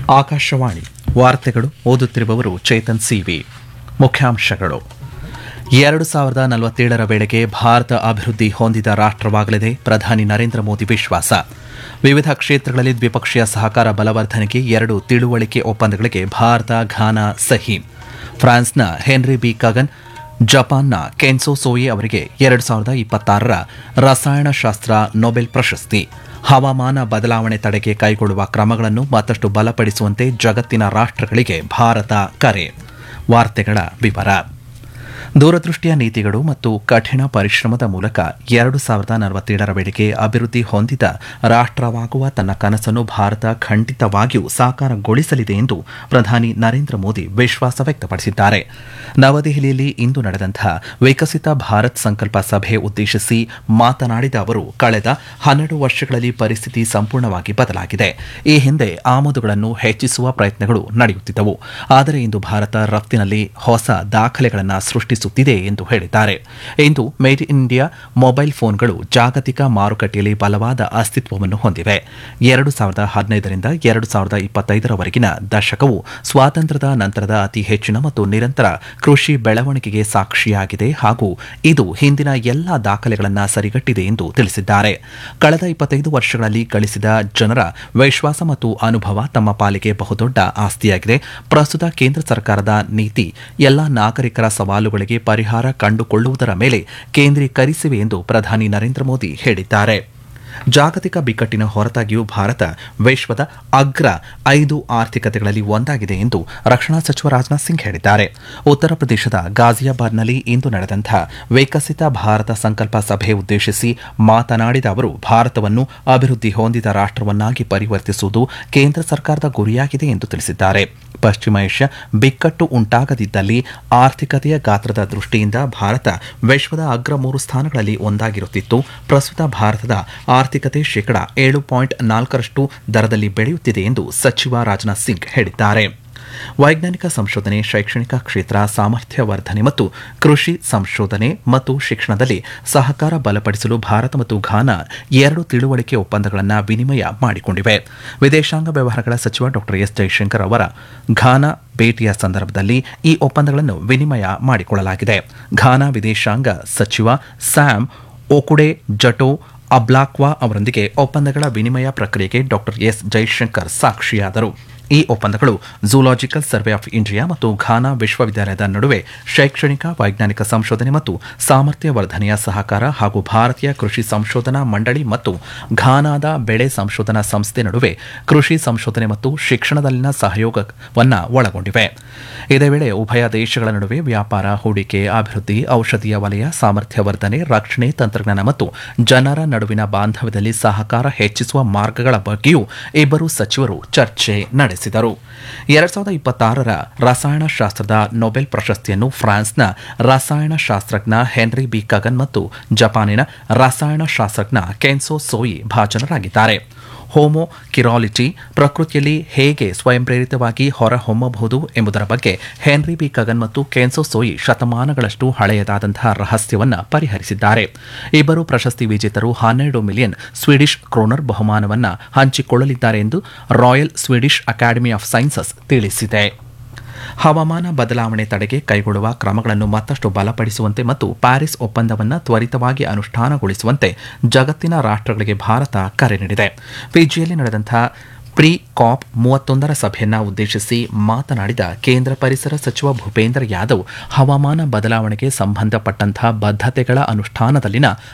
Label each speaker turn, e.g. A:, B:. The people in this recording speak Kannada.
A: ಆಕಾಶವಾಣಿ ವಾರ್ತೆಗಳು ಓದುತ್ತಿರುವವರು ಚೇತನ್ ಸಿವಿ ಮುಖ್ಯಾಂಶಗಳು ಎರಡು ಸಾವಿರದ ನಲವತ್ತೇಳರ ವೇಳೆಗೆ ಭಾರತ ಅಭಿವೃದ್ಧಿ ಹೊಂದಿದ ರಾಷ್ಟವಾಗಲಿದೆ ಪ್ರಧಾನಿ ನರೇಂದ್ರ ಮೋದಿ ವಿಶ್ವಾಸ ವಿವಿಧ ಕ್ಷೇತ್ರಗಳಲ್ಲಿ ದ್ವಿಪಕ್ಷೀಯ ಸಹಕಾರ ಬಲವರ್ಧನೆಗೆ ಎರಡು ತಿಳುವಳಿಕೆ ಒಪ್ಪಂದಗಳಿಗೆ ಭಾರತ ಘಾನಾ ಸಹಿ ಫ್ರಾನ್ಸ್ನ ಹೆನ್ರಿ ಬಿ ಕಗನ್ ಜಪಾನ್ನ ಕೆನ್ಸೋ ಸೋಯಿ ಅವರಿಗೆ ಎರಡು ಸಾವಿರದ ಇಪ್ಪತ್ತಾರರ ರಸಾಯನಶಾಸ್ತ್ರ ನೊಬೆಲ್ ಪ್ರಶಸ್ತಿ ಹವಾಮಾನ ಬದಲಾವಣೆ ತಡೆಗೆ ಕೈಗೊಳ್ಳುವ ಕ್ರಮಗಳನ್ನು ಮತ್ತಷ್ಟು ಬಲಪಡಿಸುವಂತೆ ಜಗತ್ತಿನ ರಾಷ್ಟ್ರಗಳಿಗೆ ಭಾರತ ಕರೆ ವಾರ್ತೆಗಳ ವಿವರ ದೂರದೃಷ್ಟಿಯ ನೀತಿಗಳು ಮತ್ತು ಕಠಿಣ ಪರಿಶ್ರಮದ ಮೂಲಕ ಎರಡು ಸಾವಿರದ ನಲವತ್ತೇಳರ ವೇಳೆಗೆ ಅಭಿವೃದ್ಧಿ ಹೊಂದಿದ ರಾಷ್ಟವಾಗುವ ತನ್ನ ಕನಸನ್ನು ಭಾರತ ಖಂಡಿತವಾಗಿಯೂ ಸಾಕಾರಗೊಳಿಸಲಿದೆ ಎಂದು ಪ್ರಧಾನಿ ನರೇಂದ್ರ ಮೋದಿ ವಿಶ್ವಾಸ ವ್ಯಕ್ತಪಡಿಸಿದ್ದಾರೆ ನವದೆಹಲಿಯಲ್ಲಿ ಇಂದು ನಡೆದಂತಹ ವಿಕಸಿತ ಭಾರತ್ ಸಂಕಲ್ಪ ಸಭೆ ಉದ್ದೇಶಿಸಿ ಮಾತನಾಡಿದ ಅವರು ಕಳೆದ ಹನ್ನೆರಡು ವರ್ಷಗಳಲ್ಲಿ ಪರಿಸ್ಥಿತಿ ಸಂಪೂರ್ಣವಾಗಿ ಬದಲಾಗಿದೆ ಈ ಹಿಂದೆ ಆಮದುಗಳನ್ನು ಹೆಚ್ಚಿಸುವ ಪ್ರಯತ್ನಗಳು ನಡೆಯುತ್ತಿದ್ದವು ಆದರೆ ಇಂದು ಭಾರತ ರಫ್ತಿನಲ್ಲಿ ಹೊಸ ದಾಖಲೆಗಳನ್ನು ಸೃಷ್ಟಿಸುತ್ತಿದೆ ಎಂದು ಹೇಳಿದ್ದಾರೆ ಇಂದು ಮೇಡ್ ಇನ್ ಇಂಡಿಯಾ ಮೊಬೈಲ್ ಫೋನ್ಗಳು ಜಾಗತಿಕ ಮಾರುಕಟ್ಟೆಯಲ್ಲಿ ಬಲವಾದ ಅಸ್ತಿತ್ವವನ್ನು ಹೊಂದಿವೆ ಎರಡು ಸಾವಿರದ ಹದಿನೈದರಿಂದ ಎರಡು ಸಾವಿರದ ಇಪ್ಪತ್ತೈದರವರೆಗಿನ ದಶಕವು ಸ್ವಾತಂತ್ರ್ಯದ ನಂತರದ ಅತಿ ಹೆಚ್ಚಿನ ಮತ್ತು ನಿರಂತರ ಕೃಷಿ ಬೆಳವಣಿಗೆಗೆ ಸಾಕ್ಷಿಯಾಗಿದೆ ಹಾಗೂ ಇದು ಹಿಂದಿನ ಎಲ್ಲ ದಾಖಲೆಗಳನ್ನು ಸರಿಗಟ್ಟಿದೆ ಎಂದು ತಿಳಿಸಿದ್ದಾರೆ ಕಳೆದ ಇಪ್ಪತ್ತೈದು ವರ್ಷಗಳಲ್ಲಿ ಗಳಿಸಿದ ಜನರ ವಿಶ್ವಾಸ ಮತ್ತು ಅನುಭವ ತಮ್ಮ ಪಾಲಿಗೆ ಬಹುದೊಡ್ಡ ಆಸ್ತಿಯಾಗಿದೆ ಪ್ರಸ್ತುತ ಕೇಂದ್ರ ಸರ್ಕಾರದ ನೀತಿ ಎಲ್ಲ ನಾಗರಿಕರ ಸವಾಲುಗಳಿಗೆ ಪರಿಹಾರ ಕಂಡುಕೊಳ್ಳುವುದರ ಮೇಲೆ ಕೇಂದ್ರೀಕರಿಸಿವೆ ಎಂದು ಪ್ರಧಾನಿ ನರೇಂದ್ರ ಮೋದಿ ಹೇಳಿದ್ದಾರೆ ಜಾಗತಿಕ ಬಿಕ್ಕಟ್ಟಿನ ಹೊರತಾಗಿಯೂ ಭಾರತ ವಿಶ್ವದ ಅಗ್ರ ಐದು ಆರ್ಥಿಕತೆಗಳಲ್ಲಿ ಒಂದಾಗಿದೆ ಎಂದು ರಕ್ಷಣಾ ಸಚಿವ ರಾಜನಾಥ್ ಸಿಂಗ್ ಹೇಳಿದ್ದಾರೆ ಉತ್ತರ ಪ್ರದೇಶದ ಗಾಜಿಯಾಬಾದ್ನಲ್ಲಿ ಇಂದು ನಡೆದಂತಹ ವಿಕಸಿತ ಭಾರತ ಸಂಕಲ್ಪ ಸಭೆ ಉದ್ದೇಶಿಸಿ ಮಾತನಾಡಿದ ಅವರು ಭಾರತವನ್ನು ಅಭಿವೃದ್ಧಿ ಹೊಂದಿದ ರಾಷ್ಟವನ್ನಾಗಿ ಪರಿವರ್ತಿಸುವುದು ಕೇಂದ್ರ ಸರ್ಕಾರದ ಗುರಿಯಾಗಿದೆ ಎಂದು ತಿಳಿಸಿದ್ದಾರೆ ಪಶ್ಚಿಮ ಏಷ್ಯಾ ಬಿಕ್ಕಟ್ಟು ಉಂಟಾಗದಿದ್ದಲ್ಲಿ ಆರ್ಥಿಕತೆಯ ಗಾತ್ರದ ದೃಷ್ಟಿಯಿಂದ ಭಾರತ ವಿಶ್ವದ ಅಗ್ರ ಮೂರು ಸ್ಥಾನಗಳಲ್ಲಿ ಒಂದಾಗಿರುತ್ತಿತ್ತು ಪ್ರಸ್ತುತ ಭಾರತದ ಆರ್ಥಿಕತೆ ಶೇಕಡ ಏಳು ಪಾಯಿಂಟ್ ನಾಲ್ಕರಷ್ಟು ದರದಲ್ಲಿ ಬೆಳೆಯುತ್ತಿದೆ ಎಂದು ಸಚಿವ ರಾಜನಾಥ್ ಸಿಂಗ್ ಹೇಳಿದ್ದಾರೆ ವೈಜ್ಞಾನಿಕ ಸಂಶೋಧನೆ ಶೈಕ್ಷಣಿಕ ಕ್ಷೇತ್ರ ಸಾಮರ್ಥ್ಯ ವರ್ಧನೆ ಮತ್ತು ಕೃಷಿ ಸಂಶೋಧನೆ ಮತ್ತು ಶಿಕ್ಷಣದಲ್ಲಿ ಸಹಕಾರ ಬಲಪಡಿಸಲು ಭಾರತ ಮತ್ತು ಘಾನಾ ಎರಡು ತಿಳುವಳಿಕೆ ಒಪ್ಪಂದಗಳನ್ನು ವಿನಿಮಯ ಮಾಡಿಕೊಂಡಿವೆ ವಿದೇಶಾಂಗ ವ್ಯವಹಾರಗಳ ಸಚಿವ ಡಾ ಎಸ್ ಜೈಶಂಕರ್ ಅವರ ಘಾನಾ ಭೇಟಿಯ ಸಂದರ್ಭದಲ್ಲಿ ಈ ಒಪ್ಪಂದಗಳನ್ನು ವಿನಿಮಯ ಮಾಡಿಕೊಳ್ಳಲಾಗಿದೆ ಘಾನಾ ವಿದೇಶಾಂಗ ಸಚಿವ ಸ್ಯಾಮ್ ಓಕುಡೆ ಜಟೋ ಅಬ್ಲಾಕ್ವಾ ಅವರೊಂದಿಗೆ ಒಪ್ಪಂದಗಳ ವಿನಿಮಯ ಪ್ರಕ್ರಿಯೆಗೆ ಡಾ ಎಸ್ ಜೈಶಂಕರ್ ಸಾಕ್ಷಿಯಾದರು ಈ ಒಪ್ಪಂದಗಳು ಝೂಲಾಜಿಕಲ್ ಸರ್ವೆ ಆಫ್ ಇಂಡಿಯಾ ಮತ್ತು ಘಾನಾ ವಿಶ್ವವಿದ್ಯಾಲಯದ ನಡುವೆ ಶೈಕ್ಷಣಿಕ ವೈಜ್ಞಾನಿಕ ಸಂಶೋಧನೆ ಮತ್ತು ಸಾಮರ್ಥ್ಯ ವರ್ಧನೆಯ ಸಹಕಾರ ಹಾಗೂ ಭಾರತೀಯ ಕೃಷಿ ಸಂಶೋಧನಾ ಮಂಡಳಿ ಮತ್ತು ಘಾನಾದ ಬೆಳೆ ಸಂಶೋಧನಾ ಸಂಸ್ಥೆ ನಡುವೆ ಕೃಷಿ ಸಂಶೋಧನೆ ಮತ್ತು ಶಿಕ್ಷಣದಲ್ಲಿನ ಸಹಯೋಗವನ್ನು ಒಳಗೊಂಡಿವೆ ಇದೇ ವೇಳೆ ಉಭಯ ದೇಶಗಳ ನಡುವೆ ವ್ಯಾಪಾರ ಹೂಡಿಕೆ ಅಭಿವೃದ್ಧಿ ಔಷಧೀಯ ವಲಯ ಸಾಮರ್ಥ್ಯ ವರ್ಧನೆ ರಕ್ಷಣೆ ತಂತ್ರಜ್ಞಾನ ಮತ್ತು ಜನರ ನಡುವಿನ ಬಾಂಧವ್ಯದಲ್ಲಿ ಸಹಕಾರ ಹೆಚ್ಚಿಸುವ ಮಾರ್ಗಗಳ ಬಗ್ಗೆಯೂ ಇಬ್ಬರು ಸಚಿವರು ಚರ್ಚೆ ನಡೆಸಿದರು ಎರಡ್ ಸಾವಿರದ ಇಪ್ಪತ್ತಾರರ ರಸಾಯನಶಾಸ್ತ್ರದ ನೊಬೆಲ್ ಪ್ರಶಸ್ತಿಯನ್ನು ಫ್ರಾನ್ಸ್ನ ರಸಾಯನಶಾಸ್ತ್ರಜ್ಞ ಹೆನ್ರಿ ಬಿ ಕಗನ್ ಮತ್ತು ಜಪಾನಿನ ರಸಾಯನಶಾಸ್ತ್ರಜ್ಞ ಕೆನ್ಸೋ ಸೋಯಿ ಭಾಜನರಾಗಿದ್ದಾರೆ ಹೋಮೋ ಕಿರಾಲಿಟಿ ಪ್ರಕೃತಿಯಲ್ಲಿ ಹೇಗೆ ಸ್ವಯಂ ಪ್ರೇರಿತವಾಗಿ ಹೊರಹೊಮ್ಮಬಹುದು ಎಂಬುದರ ಬಗ್ಗೆ ಹೆನ್ರಿ ಬಿ ಕಗನ್ ಮತ್ತು ಕೆನ್ಸೋ ಸೋಯಿ ಶತಮಾನಗಳಷ್ಟು ಹಳೆಯದಾದಂತಹ ರಹಸ್ಯವನ್ನು ಪರಿಹರಿಸಿದ್ದಾರೆ ಇಬ್ಬರು ಪ್ರಶಸ್ತಿ ವಿಜೇತರು ಹನ್ನೆರಡು ಮಿಲಿಯನ್ ಸ್ವೀಡಿಷ್ ಕ್ರೋನರ್ ಬಹುಮಾನವನ್ನು ಹಂಚಿಕೊಳ್ಳಲಿದ್ದಾರೆ ಎಂದು royal Swedish academy of sciences ತಿಳಿಸಿದೆ ಹವಾಮಾನ ಬದಲಾವಣೆ ತಡೆಗೆ ಕೈಗೊಳ್ಳುವ ಕ್ರಮಗಳನ್ನು ಮತ್ತಷ್ಟು ಬಲಪಡಿಸುವಂತೆ ಮತ್ತು ಪ್ಯಾರಿಸ್ ಒಪ್ಪಂದವನ್ನು ತ್ವರಿತವಾಗಿ ಅನುಷ್ಠಾನಗೊಳಿಸುವಂತೆ ಜಗತ್ತಿನ ರಾಷ್ಟ್ರಗಳಿಗೆ ಭಾರತ ಕರೆ ನೀಡಿದೆ ಫಿಜಿಯಲ್ಲಿ ನಡೆದಂತಹ ಪ್ರಿ ಕಾಪ್ ಮೂವತ್ತೊಂದರ ಸಭೆಯನ್ನ ಉದ್ದೇಶಿಸಿ ಮಾತನಾಡಿದ ಕೇಂದ್ರ ಪರಿಸರ ಸಚಿವ ಭೂಪೇಂದ್ರ ಯಾದವ್ ಹವಾಮಾನ ಬದಲಾವಣೆಗೆ ಸಂಬಂಧಪಟ್ಟಂತಹ ಬದ್ಧತೆಗಳ ಅನುಷ್ಠಾನದಲ್ಲಿನ